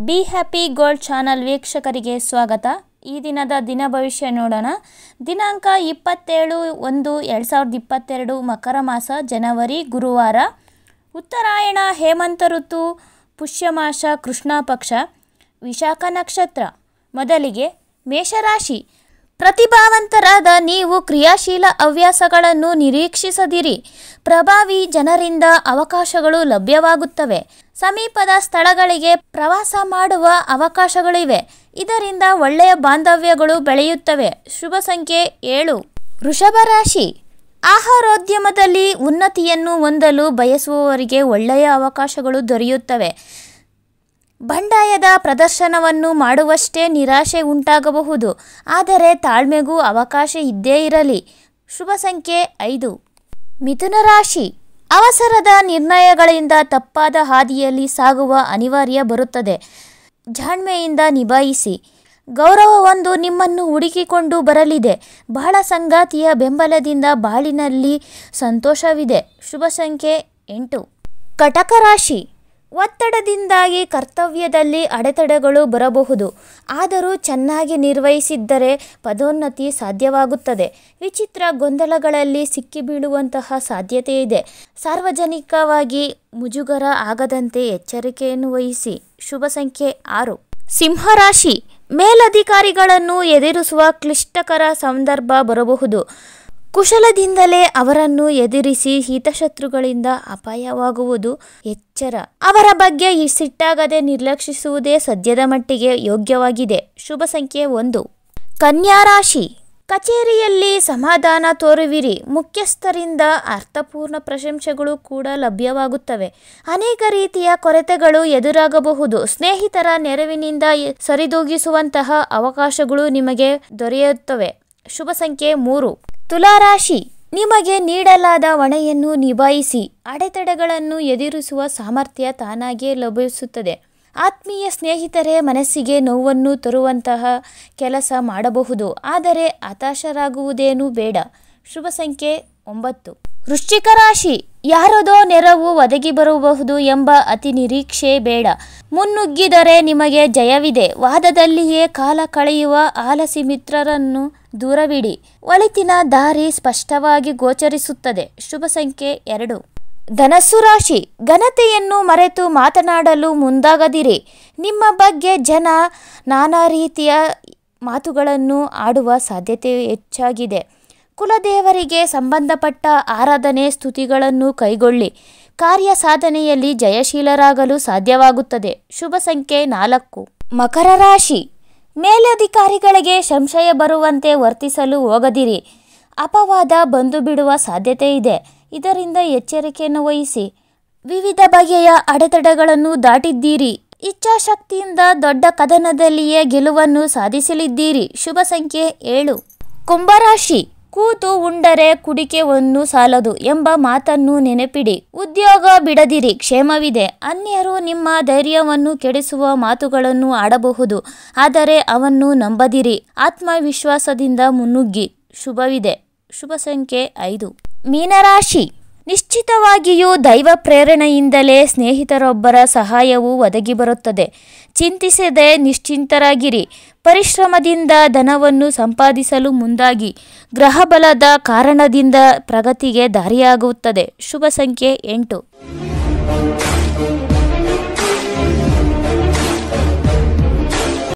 be happy gold channel ವೀಕ್ಷಕರಿಗೆ ಸ್ವಾಗತ ಈ ದಿನದ ದಿನ ಭವಿಷ್ಯ ನೋಡೋಣ ದಿನಾಂಕ ಇಪ್ಪತ್ತೇಳು ಒಂದು ಎರಡು ಸಾವಿರದ ಇಪ್ಪತ್ತೆರಡು ಮಕರ ಮಾಸ ಜನವರಿ ಗುರುವಾರ ಉತ್ತರಾಯಣ ಹೇಮಂತ ಋತು ಪುಷ್ಯಮಾಸ ಕೃಷ್ಣ ಪಕ್ಷ ವಿಶಾಖ ನಕ್ಷತ್ರ ಮೊದಲಿಗೆ ಮೇಷರಾಶಿ ಪ್ರತಿಭಾವಂತರಾದ ನೀವು ಕ್ರಿಯಾಶೀಲ ಹವ್ಯಾಸಗಳನ್ನು ನಿರೀಕ್ಷಿಸದಿರಿ ಪ್ರಭಾವಿ ಜನರಿಂದ ಅವಕಾಶಗಳು ಲಭ್ಯವಾಗುತ್ತವೆ ಸಮೀಪದ ಸ್ಥಳಗಳಿಗೆ ಪ್ರವಾಸ ಮಾಡುವ ಅವಕಾಶಗಳಿವೆ ಇದರಿಂದ ಒಳ್ಳೆಯ ಬಾಂಧವ್ಯಗಳು ಬೆಳೆಯುತ್ತವೆ ಶುಭ ಸಂಖ್ಯೆ ಏಳು ವೃಷಭ ರಾಶಿ ಆಹಾರೋದ್ಯಮದಲ್ಲಿ ಉನ್ನತಿಯನ್ನು ಹೊಂದಲು ಬಯಸುವವರಿಗೆ ಒಳ್ಳೆಯ ಅವಕಾಶಗಳು ದೊರೆಯುತ್ತವೆ ಬಂಡಾಯದ ಪ್ರದರ್ಶನವನ್ನು ಮಾಡುವಷ್ಟೇ ನಿರಾಶೆ ಉಂಟಾಗಬಹುದು ಆದರೆ ತಾಳ್ಮೆಗೂ ಅವಕಾಶ ಇದ್ದೇ ಇರಲಿ ಶುಭ ಸಂಖ್ಯೆ ಐದು ಮಿಥುನ ರಾಶಿ ಅವಸರದ ನಿರ್ಣಯಗಳಿಂದ ತಪ್ಪಾದ ಹಾದಿಯಲ್ಲಿ ಸಾಗುವ ಅನಿವಾರ್ಯ ಬರುತ್ತದೆ ಜಾಣ್ಮೆಯಿಂದ ನಿಭಾಯಿಸಿ ಗೌರವವೊಂದು ನಿಮ್ಮನ್ನು ಹುಡುಕಿಕೊಂಡು ಬರಲಿದೆ ಬಹಳ ಸಂಗಾತಿಯ ಬೆಂಬಲದಿಂದ ಬಾಳಿನಲ್ಲಿ ಸಂತೋಷವಿದೆ ಶುಭ ಸಂಖ್ಯೆ ಎಂಟು ಕಟಕ ರಾಶಿ ಒತ್ತಡದಿಂದಾಗಿ ಕರ್ತವ್ಯದಲ್ಲಿ ಅಡೆತಡೆಗಳು ಬರಬಹುದು ಆದರೂ ಚೆನ್ನಾಗಿ ನಿರ್ವಹಿಸಿದ್ದರೆ ಪದೋನ್ನತಿ ಸಾಧ್ಯವಾಗುತ್ತದೆ ವಿಚಿತ್ರ ಗೊಂದಲಗಳಲ್ಲಿ ಸಿಕ್ಕಿಬೀಳುವಂತಹ ಸಾಧ್ಯತೆ ಇದೆ ಸಾರ್ವಜನಿಕವಾಗಿ ಮುಜುಗರ ಆಗದಂತೆ ಎಚ್ಚರಿಕೆಯನ್ನು ವಹಿಸಿ ಶುಭ ಸಂಖ್ಯೆ ಆರು ಸಿಂಹರಾಶಿ ಮೇಲಧಿಕಾರಿಗಳನ್ನು ಎದುರಿಸುವ ಕ್ಲಿಷ್ಟಕರ ಸಂದರ್ಭ ಬರಬಹುದು ಕುಶಲದಿಂದಲೇ ಅವರನ್ನು ಎದುರಿಸಿ ಹಿತಶತ್ರುಗಳಿಂದ ಅಪಾಯವಾಗುವುದು ಎಚ್ಚರ ಅವರ ಬಗ್ಗೆ ಈ ಸಿಟ್ಟಾಗದೆ ನಿರ್ಲಕ್ಷಿಸುವುದೇ ಸದ್ಯದ ಮಟ್ಟಿಗೆ ಯೋಗ್ಯವಾಗಿದೆ ಶುಭ ಸಂಖ್ಯೆ ಒಂದು ಕನ್ಯಾ ರಾಶಿ ಕಚೇರಿಯಲ್ಲಿ ಸಮಾಧಾನ ತೋರುವಿರಿ ಮುಖ್ಯಸ್ಥರಿಂದ ಅರ್ಥಪೂರ್ಣ ಪ್ರಶಂಸೆಗಳು ಕೂಡ ಲಭ್ಯವಾಗುತ್ತವೆ ಅನೇಕ ರೀತಿಯ ಕೊರತೆಗಳು ಎದುರಾಗಬಹುದು ಸ್ನೇಹಿತರ ನೆರವಿನಿಂದ ಸರಿದೂಗಿಸುವಂತಹ ಅವಕಾಶಗಳು ನಿಮಗೆ ದೊರೆಯುತ್ತವೆ ಶುಭ ಸಂಖ್ಯೆ ಮೂರು ತುಲಾರಾಶಿ ನಿಮಗೆ ನೀಡಲಾದ ಹೊಣೆಯನ್ನು ನಿಭಾಯಿಸಿ ಅಡೆತಡೆಗಳನ್ನು ಎದುರಿಸುವ ಸಾಮರ್ಥ್ಯ ತಾನಾಗಿಯೇ ಲಭಿಸುತ್ತದೆ ಆತ್ಮೀಯ ಸ್ನೇಹಿತರೇ ಮನಸ್ಸಿಗೆ ನೋವನ್ನು ತರುವಂತಹ ಕೆಲಸ ಮಾಡಬಹುದು ಆದರೆ ಹತಾಶರಾಗುವುದೇನೂ ಬೇಡ ಶುಭ ಸಂಖ್ಯೆ ಒಂಬತ್ತು ವೃಶ್ಚಿಕ ರಾಶಿ ಯಾರದೋ ನೆರವು ಒದಗಿ ಬರಬಹುದು ಎಂಬ ಅತಿ ನಿರೀಕ್ಷೆ ಬೇಡ ಮುನ್ನುಗ್ಗಿದರೆ ನಿಮಗೆ ಜಯವಿದೆ ವಾದದಲ್ಲಿಯೇ ಕಾಲ ಕಳೆಯುವ ಆಲಸಿ ಮಿತ್ರರನ್ನು ದೂರವಿಡಿ ಒಳಿತಿನ ದಾರಿ ಸ್ಪಷ್ಟವಾಗಿ ಗೋಚರಿಸುತ್ತದೆ ಶುಭ ಸಂಖ್ಯೆ ಎರಡು ಧನಸ್ಸು ರಾಶಿ ಘನತೆಯನ್ನು ಮರೆತು ಮಾತನಾಡಲು ಮುಂದಾಗದಿರಿ ನಿಮ್ಮ ಬಗ್ಗೆ ಜನ ನಾನಾ ರೀತಿಯ ಮಾತುಗಳನ್ನು ಆಡುವ ಸಾಧ್ಯತೆ ಹೆಚ್ಚಾಗಿದೆ ಕುಲದೇವರಿಗೆ ಸಂಬಂಧಪಟ್ಟ ಆರಾಧನೆ ಸ್ತುತಿಗಳನ್ನು ಕೈಗೊಳ್ಳಿ ಕಾರ್ಯ ಸಾಧನೆಯಲ್ಲಿ ಜಯಶೀಲರಾಗಲು ಸಾಧ್ಯವಾಗುತ್ತದೆ ಶುಭ ಸಂಖ್ಯೆ ನಾಲ್ಕು ಮಕರ ರಾಶಿ ಮೇಲಧಿಕಾರಿಗಳಿಗೆ ಸಂಶಯ ಬರುವಂತೆ ವರ್ತಿಸಲು ಹೋಗದಿರಿ ಅಪವಾದ ಬಂದು ಬಿಡುವ ಸಾಧ್ಯತೆ ಇದೆ ಇದರಿಂದ ಎಚ್ಚರಿಕೆಯನ್ನು ವಹಿಸಿ ವಿವಿಧ ಬಗೆಯ ಅಡೆತಡೆಗಳನ್ನು ದಾಟಿದ್ದೀರಿ ಇಚ್ಛಾಶಕ್ತಿಯಿಂದ ದೊಡ್ಡ ಕದನದಲ್ಲಿಯೇ ಗೆಲುವನ್ನು ಸಾಧಿಸಲಿದ್ದೀರಿ ಶುಭ ಸಂಖ್ಯೆ ಏಳು ಕುಂಭರಾಶಿ ಕೂತು ಉಂಡರೆ ಕುಡಿಕೆ ಒಂದು ಸಾಲದು ಎಂಬ ಮಾತನ್ನು ನೆನಪಿಡಿ ಉದ್ಯೋಗ ಬಿಡದಿರಿ ಕ್ಷೇಮವಿದೆ ಅನ್ಯರು ನಿಮ್ಮ ಧೈರ್ಯವನ್ನು ಕೆಡಿಸುವ ಮಾತುಗಳನ್ನು ಆಡಬಹುದು ಆದರೆ ಅವನ್ನು ನಂಬದಿರಿ ಆತ್ಮವಿಶ್ವಾಸದಿಂದ ಮುನ್ನುಗ್ಗಿ ಶುಭವಿದೆ ಶುಭ ಸಂಖ್ಯೆ ಐದು ಮೀನರಾಶಿ ನಿಶ್ಚಿತವಾಗಿಯೂ ದೈವ ಪ್ರೇರಣೆಯಿಂದಲೇ ಸ್ನೇಹಿತರೊಬ್ಬರ ಸಹಾಯವು ಒದಗಿ ಬರುತ್ತದೆ ಚಿಂತಿಸದೆ ನಿಶ್ಚಿಂತರಾಗಿರಿ ಪರಿಶ್ರಮದಿಂದ ಧನವನ್ನು ಸಂಪಾದಿಸಲು ಮುಂದಾಗಿ ಗ್ರಹಬಲದ ಕಾರಣದಿಂದ ಪ್ರಗತಿಗೆ ದಾರಿಯಾಗುತ್ತದೆ ಶುಭ ಸಂಖ್ಯೆ ಎಂಟು